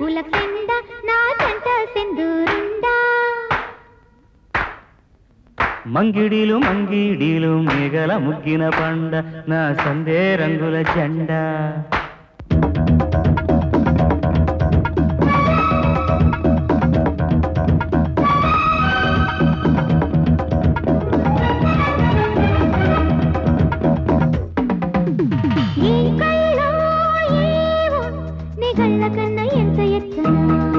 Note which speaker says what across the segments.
Speaker 1: పూల కింద నా జంట సింధూరుండా
Speaker 2: మంగిడీలు మంగిడీలు మేఘల ముగ్గిన పండ నా సందే రంగుల జెండా
Speaker 1: ఈ కళ్ళో ఏవో నీ కళ్ళ కన్నా ఎంత ఎత్తనా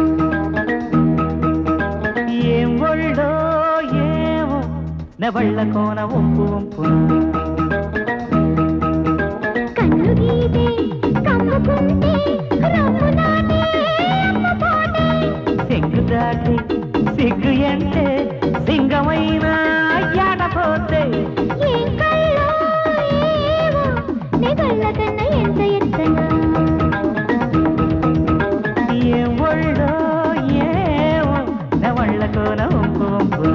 Speaker 2: ఏం ఒళ్ళో ఏమో నెవళ్ళ కోన ఒంపు ఒంపున
Speaker 1: కన్ను గీతే కమ్ముకుంటే రమ్ము నాటే అమ్మపోటే
Speaker 2: సిగ్గు దాటి సిగ్గు అంటే సింగమైన యాడపోతే
Speaker 1: ఏం కళ్ళో ఏవో నీ కళ్ళ కన్నా ఎంత ఎత్తనా
Speaker 2: ఏం ఒళ్ళో ఏమో నెవళ్ళ కోన ఒంపు ఒంపున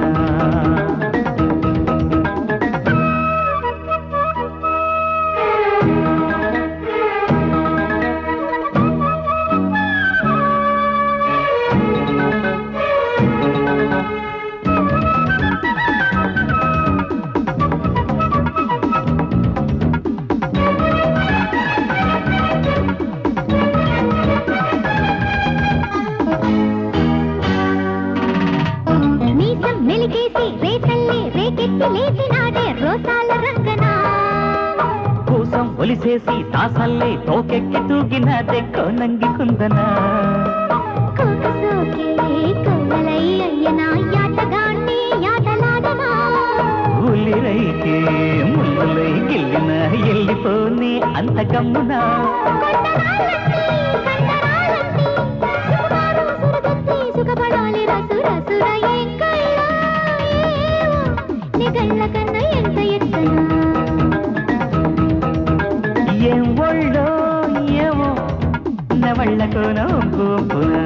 Speaker 1: మీసం మెలికేసి రేతల్లే రేకెత్తి లేచినాడే రోసాల రంగనా
Speaker 2: కోసం ఒలిసేసి తాసల్లే తోకెక్కి తూగిన దెక్కో నంగి కుందనా
Speaker 1: కోక సోకే కొల్లలై అయ్యనా యాటగాన్ని యాటలాడనా
Speaker 2: ఉల్లిరైతే ముళ్ళలై గిల్లిన ఎల్లిపోని అంత గమ్మునా
Speaker 1: కొండరాళ్ళన్నీ, కండరాలన్నీ, సుకుమారు సురగొత్తి సుఖపడాలి రసు రసుర ఏం కళ్ళో ఏవో, నీ కళ్ళ కన్నా ఎంత ఎత్తనా
Speaker 2: ఏం ఒళ్ళో ఏమో నవళ్ళకు నవ్వుకునా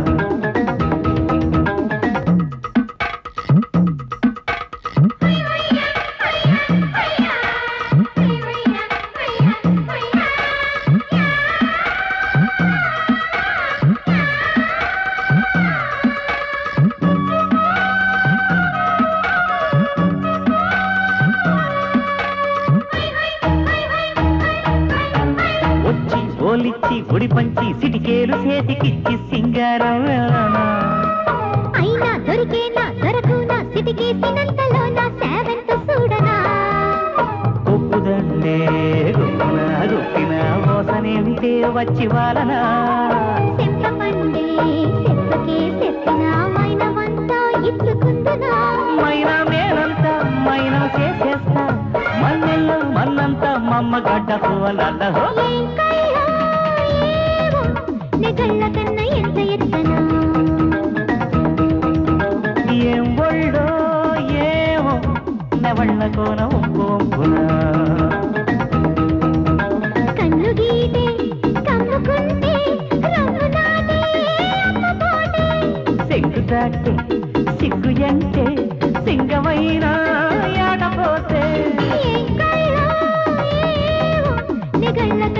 Speaker 2: వచ్చి ఓలిచ్చి ఒడి పంచి సిటికేలు చేతికిచ్చి సింగారం వేళనా
Speaker 1: అయినా దొరికేనా దొరకునా సిటికేసినంతలో నా సేవంత చూడనా
Speaker 2: ఒప్పుదండే గుమ్మున గుప్పిన మోసనేమితే వచ్చి వాలనా
Speaker 1: సెప్పమండే సెప్పకే చెప్పిన మైనమంతా ఇచ్చుకుందునా
Speaker 2: మైనా మేనంతా మైనం చేసేస్తా మన్నెల్లో మన్నంతా మమ్మ గడ్డ పువ్వలడ్డ
Speaker 1: ఏం కళ్ళో ఏవో, నీ కళ్ళ కన్నా ఎంత ఎత్తనా
Speaker 2: ఏం ఒళ్ళో ఏమో నెవళ్ళకోన ఒంపు ఒంపునా
Speaker 1: కన్ను గీతే కమ్ముకుంటే రమ్ము నాటే అమ్మపోటే
Speaker 2: సిగ్గు దాటే సిగ్గు అంటే సింగమైన ఆడపోతే
Speaker 1: ఏం కళ్ళో ఏవో, నీ కళ్ళ